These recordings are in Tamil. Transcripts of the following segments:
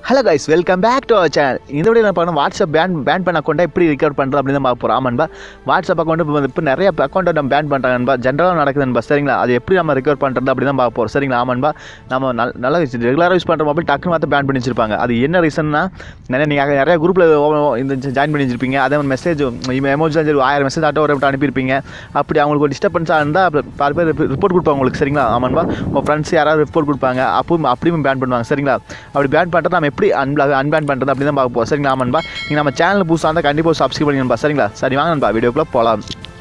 hello guys welcome back to our channel இந்த வீடியோ நான் பண்ண வாட்ஸ்அப் பேன் பேன் பண்ண அக்கௌண்ட்டை எப்படி ரிகவர் பண்ணுறது அப்படின்னு தான் பார்க்க போகிறோம் ஆமாம்பா வாட்ஸ்அப் அக்கௌண்ட் இப்போ இப்போ நிறைய அக்கௌண்ட்டை நம்ம பேன் பண்ணுறாங்கன்பா ஜென்ரலாக நடக்குதுன்பா சரிங்களா அது எப்படி நம்ம ரிகவர் பண்ணுறது அப்படி தான் பார்க்க போகிறோம் சரிங்களா ஆமான்பா நம்ம நல் நல்லா ரெகுலராக யூஸ் பண்ணுற மொபைல் டக்குன்னு பார்த்து பேன் பண்ணி வச்சிருப்பாங்க அது என்ன ரீசன்னா நிறைய நீங்கள் நிறைய குரூப்பில் இந்த ஜாயின் பண்ணி வச்சிருப்பீங்க அதே மாதிரி மெசேஜ் எமோஜி சரி ஆயிரம் மெசேஜ் ஆட்டோ ஒரு அனுப்பியிருப்பீங்க அப்படி அவங்களுக்கு ஒரு டிஸ்டர்பன்ஸாக இருந்தால் பாதி பேர் ரிப்போர்ட் கொடுப்பாங்க உங்களுக்கு சரிங்களா ஆமான்பா உங்கள் ஃப்ரெண்ட்ஸ் யாராவது ரிப்போர்ட் கொடுப்பாங்க அப்பவும் அப்படியும் பேன் பண்ணுவாங்க சரிங்களா அப்படி பேன் பண்ணுறது நம்ம எப்படி அன்பிளாக் அன்பேன் பண்ணுறது அப்படி தான் பார்க்க போகிறோம் சரிங்களா ஆமான்பா நீங்கள் நம்ம சேனல் புதுசாக இருந்தால் கண்டிப்பாக சப்ஸ்கிரைப் பண்ணிடும்பா சரிங்களா சரி வாங்க நண்பா வீடியோக்குள்ளே போகலாம்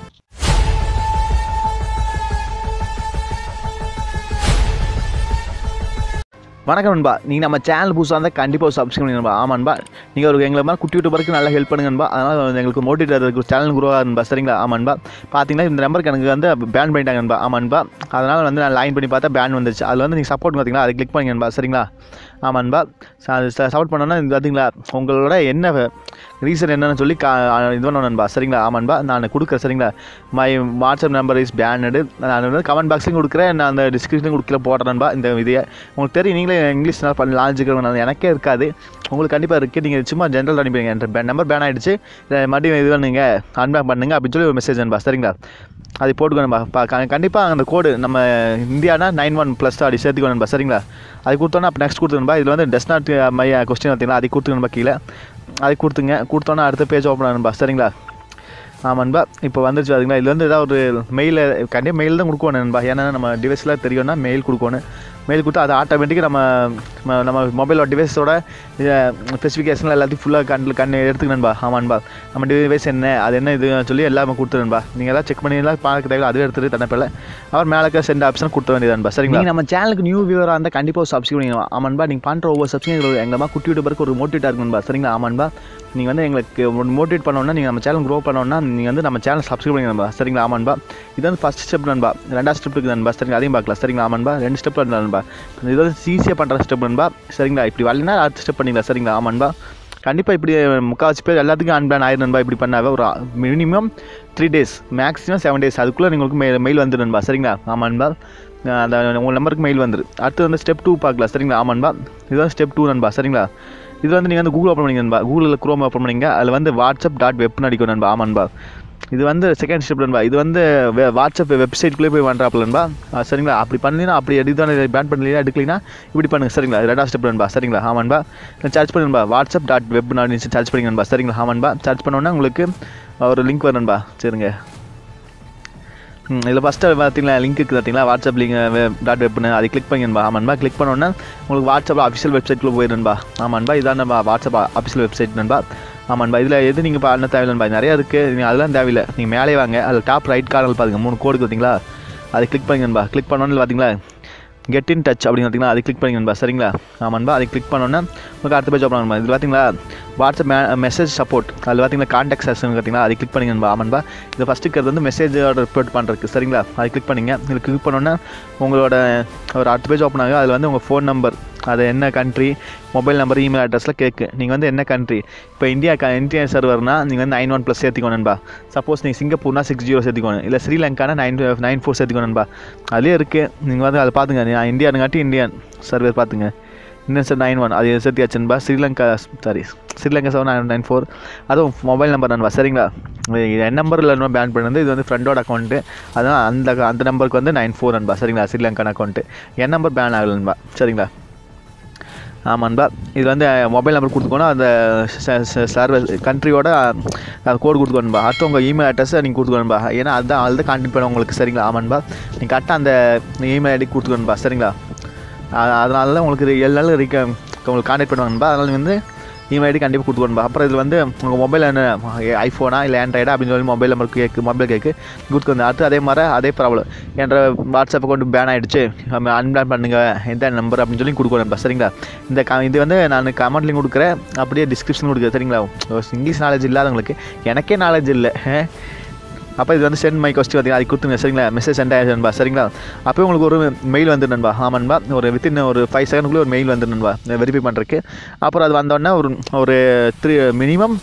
வணக்கம் நண்பா நீங்கள் நம்ம சேனல் புதுசாக இருந்தால் கண்டிப்பாக சப்ஸ்கிரைப் பண்ணுங்க ஆமான்பா நீங்கள் ஒரு எங்களை மாதிரி குட்டி யூடியூபருக்கு நல்லா ஹெல்ப் பண்ணுங்கன்பா அதனால் எங்களுக்கு மோட்டிவேட் இருக்கு சேனல் குரோ ஆகுன்பா சரிங்களா ஆமான்பா பார்த்தீங்கன்னா இந்த நம்பருக்கு எனக்கு வந்து பேன் பண்ணிட்டாங்கன்பா ஆமான்பா அதனால் வந்து நான் லைன் பண்ணி பார்த்தா பேன் வந்துருச்சு அதில் வந்து நீங்கள் சப்போர்ட் பார்த்தீங்களா அதை கிளிக் பண்ணிங்கன்பா சரிங்களா ஆமான்பா அது சப்போர்ட் பண்ணோன்னா இது பார்த்தீங்களா உங்களோட என்ன ரீசன் என்னன்னு சொல்லி கா இது பண்ணணும் நண்பா சரிங்களா ஆமான்பா நான் கொடுக்குறேன் சரிங்களா my WhatsApp number is banned நான் வந்து கமெண்ட் பாக்ஸையும் கொடுக்குறேன் நான் அந்த டிஸ்கிரிப்ஷனும் கொடுக்கல போடுறேன்பா இந்த இதையை உங்களுக்கு தெரியும் நீங்களே இங்கிலீஷ் நல்லா பண்ணி லாஞ்சுக்கிறவங்க எனக்கே இருக்காது உங்களுக்கு கண்டிப்பாக இருக்குது நீங்கள் சும்மா ஜென்ரல் அனுப்பிடுங்க என் நம்பர் பேன் ஆகிடுச்சு மறுபடியும் இது பண்ணுங்க அன்பேக் பண்ணுங்க அப்படின்னு சொல்லி ஒரு மெசேஜ் அனுப்பா சரிங்களா அது போட்டுக்கணும்பா கண்டிப்பாக அந்த கோடு நம்ம இந்தியானா நைன் ஒன் ப்ளஸ் அப்படி சேர்த்துக்கணும்பா சரிங்களா அது கொடுத்தோன்னா அப்போ நெக்ஸ்ட் கொடுத்துருப்பா இதில் வந்து டெஸ் நாட் மை கொஸ்டின் பார்த்தீங்களா அது கொடுத்துக்கணும்பா கீழே அது கொடுத்துங்க கொடுத்தோன்னா அடுத்த பேஜ் ஓப்பன் ஆகணும்பா சரிங்களா ஆமான்பா இப்போ வந்துருச்சு அதுங்களா இதில் வந்து ஏதாவது ஒரு மெயில் கண்டிப்பாக மெயில் தான் கொடுக்கணும் நண்பா ஏன்னா நம்ம டிவைஸில் தெரியும்னா மெயில் கொடுக்கணும் மெயில் கொடுத்தா அது ஆட்டோமேட்டிக்காக நம்ம நம்ம மொபைலோட டிவைஸோட ஸ்பெசிஃபிகேஷன் எல்லாத்தையும் ஃபுல்லாக கண்ணில் கண் எடுத்துக்கணும்பா ஆமான்பா நம்ம டிவைஸ் என்ன அது என்ன இது சொல்லி எல்லாமே கொடுத்துருன்பா நீங்கள் எல்லாம் செக் பண்ணி எல்லாம் பார்க்க தேவை அதுவே எடுத்துகிட்டு தன்னப்பில் அவர் மேலே சென்ட் ஆப்ஷன் கொடுத்த வேண்டியதான்பா சரிங்களா நீங்கள் நம்ம சேனலுக்கு நியூ வியூவராக இருந்தால் கண்டிப்பாக சப்ஸ்கிரைப் பண்ணிக்கலாம் ஆமான்பா நீங்கள் பண்ணுற ஒவ்வொரு சப்ஸ்கிரைப் எங்கம்மா குட்டி யூடியூபருக்கு ஒரு மோட்டிவேட்டாக இருக்குன்பா சரிங்களா ஆமான்பா நீங்கள் வந்து எங்களுக்கு மோட்டிவேட் பண்ணோன்னா நீங்கள் நம்ம சேனல் க்ரோ பண்ணோன்னா நீங்கள் வந்து நம்ம சேனல் சப்ஸ்கிரைப் பண்ணி நண்பா சரிங்களா ஆமான்பா இது வந்து ஃபஸ்ட் ஸ்டெப் நண்பா ரெண்டாவது ஸ்டெப் இருக்குது நண்பா சரிங்களா அதையும் பார்க்கலாம் சரிங்களா ஆமான்பா ரெண்டு ஸ்டெப் நண்பா இது வந்து ஈஸியாக பண்ணுற ஸ்டெப் நண்பா சரிங்களா இப்படி வரலனா அடுத்த ஸ்டெப் பண்ணிக்கலாம் சரிங்களா ஆமான்பா கண்டிப்பாக இப்படி முக்கால்வாசி பேர் எல்லாத்துக்கும் அன்பேன் ஆயிரம் நண்பா இப்படி பண்ணாவே ஒரு minimum three days maximum seven days அதுக்குள்ளே உங்களுக்கு மெயில் மெயில் வந்துடும் நண்பா சரிங்களா ஆமான்பா அந்த உங்கள் நம்பருக்கு மெயில் வந்துரு அடுத்து வந்து ஸ்டெப் டூ பார்க்கலாம் சரிங்களா ஆமான்பா இதுதான் ஸ்டெப் டூ நண்பா சரிங்களா இது வந்து நீங்கள் வந்து கூகுள் ஓப்பன் பண்ணிங்க நண்பா கூகுளில் குரோம் ஓப்பன் பண்ணிங்க அதில் வந்து வாட்ஸ்அப் டாட் வெப்னு அடிக்கும் நண்பா ஆமான்பா இது வந்து செகண்ட் ஸ்டெப் நண்பா இது வந்து வாட்ஸ்அப் வெப்சைட்குள்ளே போய் பண்ணுறாப்புல நண்பா சரிங்களா அப்படி பண்ணீங்கன்னா அப்படி எடுத்தானே பேன் பண்ணலாம் எடுக்கலைன்னா இப்படி பண்ணுங்க சரிங்களா ரெண்டாவது ஸ்டெப் நண்பா சரிங்களா ஆமான்பா சர்ச் பண்ணுன்பா வாட்ஸ்அப் டாட் வெப் சர்ச் பண்ணிங்க நண்பா சரிங்களா ஆமான்பா சர்ச் பண்ணோன்னா உங்களுக்கு ஒரு லிங்க் வரும் நண்பா சரிங்க இதில் ஃபஸ்ட்டு பார்த்தீங்களா லிங்க் இருக்குது பார்த்தீங்களா வாட்ஸ்அப் லிங்க் டாட் வெப்னு அதை கிளிக் பண்ணிங்கன்பா ஆமான்பா கிளிக் பண்ணோன்னா உங்களுக்கு வாட்ஸ்அப் அஃபிஷியல் வெப்சைட்குள்ளே போயிடும்பா ஆமான்பா இதான் நம்ம வாட்ஸ்அப் அஃபிஷியல் வெப்சைட் நண்பா ஆமான்பா இதில் எது நீங்கள் பண்ண தேவையில்லைன்பா நிறையா இருக்குது நீங்கள் அதெல்லாம் தேவையில்லை நீங்கள் மேலே வாங்க அதில் டாப் ரைட் கார்னல் பாருங்க மூணு கோடு பார்த்தீங்களா அதை கிளிக் பண்ணிங்கன்பா கிளிக் பண்ணோன்னு பார்த்தீங்களா கெட் இன் டச் அப்படின்னு பார்த்தீங்களா அதை கிளிக் பண்ணிங்கன்பா சரிங்களா ஆமான்பா அதை கிளிக் பண்ணோன்னா உங்களுக்கு அடுத்த பேஜ் ஓப்பன் ஆகணும்பா இது பார்த்தீங்களா வாட்ஸ்அப் மே மெசேஜ் சப்போர்ட் அதில் பார்த்தீங்களா கான்டாக்ட் செஷன் பார்த்தீங்களா அதை கிளிக் பண்ணிங்கன்பா ஆமான்பா இது ஃபஸ்ட்டு இருக்கிறது வந்து மெசேஜோட ரிப்போர்ட் பண்ணுறதுக்கு சரிங்களா அதை கிளிக் பண்ணிங்க இதில் கிளிக் பண்ணோன்னா உங்களோட ஒரு அடுத்த பேஜ் ஓப்பன் ஆகும் அதில் வந்து உங்கள் ஃபோன் நம்பர் அது என்ன கண்ட்ரி மொபைல் நம்பர் இமெயில் அட்ரஸில் கேட்கு நீங்கள் வந்து என்ன கண்ட்ரி இப்போ இந்தியா க இந்தியா சர்வர்னா நீங்கள் வந்து நைன் ஒன் ப்ளஸ் சேர்த்திக்கணும்பா சப்போஸ் நீங்கள் சிங்கப்பூர்னா சிக்ஸ் ஜீரோ சேர்த்திக்கணும் இல்லை ஸ்ரீலங்கானா நைன் நைன் ஃபோர் சேர்த்திக்கணும்பா அதுலேயே இருக்குது நீங்கள் வந்து அதை பார்த்துங்க நான் இந்தியானுங்காட்டி இந்தியன் சர்வர் பார்த்துங்க இந்தியன் சார் நைன் ஒன் அது சேர்த்தியாச்சுன்பா Sri Lanka sorry Sri Lanka seven nine nine four அதுவும் மொபைல் நம்பர் நண்பா சரிங்களா என் நம்பரில் இன்னும் பேன் பண்ணது இது வந்து ஃப்ரெண்டோட அக்கௌண்ட்டு அதான் அந்த அந்த நம்பருக்கு வந்து நைன் ஃபோர் நண்பா சரிங்களா ஸ்ரீலங்கான் அக்கௌண்ட்டு என் நம்பர் பேன் ஆகலை நண்பா சரிங்களா ஆமாம்பா இது வந்து மொபைல் நம்பர் கொடுத்துக்கோணும் அந்த சர்வர் கண்ட்ரியோட கோடு கொடுத்துக்கணும்பா அடுத்து உங்கள் இமெயில் அட்ரஸை நீங்கள் கொடுத்துக்கணும்பா ஏன்னா அதுதான் அதுதான் கான்டெக்ட் பண்ண உங்களுக்கு சரிங்களா ஆமாம்பா நீங்கள் கரெக்டாக அந்த இமெயில் ஐடி கொடுத்துக்கணும்பா சரிங்களா அதனால தான் உங்களுக்கு ஏழு நாள் ரிக்க உங்களுக்கு கான்டெக்ட் பண்ணுவாங்கப்பா அதனால் வந்து இமெயில் ஐடி கண்டிப்பாக கொடுத்துக்கணும்பா அப்புறம் இதில் வந்து உங்கள் மொபைல் என்ன ஐஃபோனா இல்லை ஆண்ட்ராய்டா அப்படின்னு சொல்லி மொபைல் நம்பர் கேக்கு மொபைல் கேக்கு கொடுத்துக்கணும் அடுத்து அதே மாதிரி அதே ப்ராப்ளம் என்ற வாட்ஸ்அப் அக்கௌண்ட் பேன் ஆகிடுச்சு அன்பேன் பண்ணுங்கள் எந்த நம்பர் அப்படின்னு சொல்லி கொடுக்கணும்பா சரிங்களா இந்த க இது வந்து நான் கமெண்ட்லையும் கொடுக்குறேன் அப்படியே டிஸ்கிரிப்ஷன் கொடுக்குறேன் சரிங்களா இங்கிலீஷ் நாலேஜ் இல்லாதவங்களுக்கு எனக்கே நாலேஜ் இல்லை அப்போ இது வந்து சென்ட் மை கொஸ்டி பார்த்தீங்க அது கொடுத்துங்க சரிங்களா மெசேஜ் சென்ட் ஆயிடுச்சுன்பா சரிங்களா அப்போ உங்களுக்கு ஒரு மெயில் வந்து நண்பா ஆமான்பா ஒரு வித்தின் ஒரு ஃபைவ் செகண்ட்குள்ளே ஒரு மெயில் வந்து நண்பா வெரிஃபை பண்ணுறதுக்கு அப்புறம் அது வந்தோடனே ஒரு ஒரு த்ரீ மினிமம்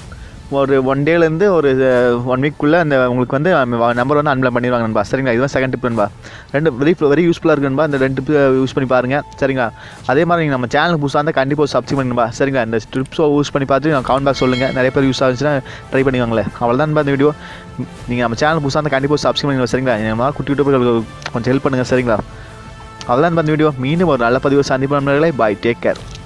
ஒரு ஒன் டேலேருந்து ஒரு ஒன் வீக்குள்ளே அந்த உங்களுக்கு வந்து நம்பர் வந்து அன்பில் பண்ணிடுவாங்க நண்பா சரிங்களா இதுதான் செகண்ட் டிப் நண்பா ரெண்டு வெரி வெரி யூஸ்ஃபுல்லாக இருக்கு நண்பா இந்த ரெண்டு டிப் யூஸ் பண்ணி பாருங்கள் சரிங்களா அதே மாதிரி நீங்கள் நம்ம சேனலுக்கு புதுசாக இருந்தால் கண்டிப்பாக சப்ஸ்கிரைப் பண்ணும்பா சரிங்களா இந்த ட்ரிப்ஸோ யூஸ் பண்ணி பார்த்து நான் கமெண்ட் பாக்ஸ் சொல்லுங்கள் நிறைய பேர் யூஸ் ஆச்சுன்னா ட்ரை பண்ணிவாங்களேன் அவ்வளோதான் நண்பா இந்த வீடியோ நீங்கள் நம்ம சேனல் புதுசாக இருந்தால் கண்டிப்பாக சப்ஸ்கிரைப் பண்ணுங்க சரிங்களா நம்ம குட்டி யூடியூபர்களுக்கு கொஞ்சம் ஹெல்ப் பண்ணுங்கள் சரிங்களா அவ்வளோதான் நண்பா இந்த வீடியோ மீண்டும் ஒரு நல்ல பதிவு சந்திப்பு நண்பர்களே பாய் டேக் கேர்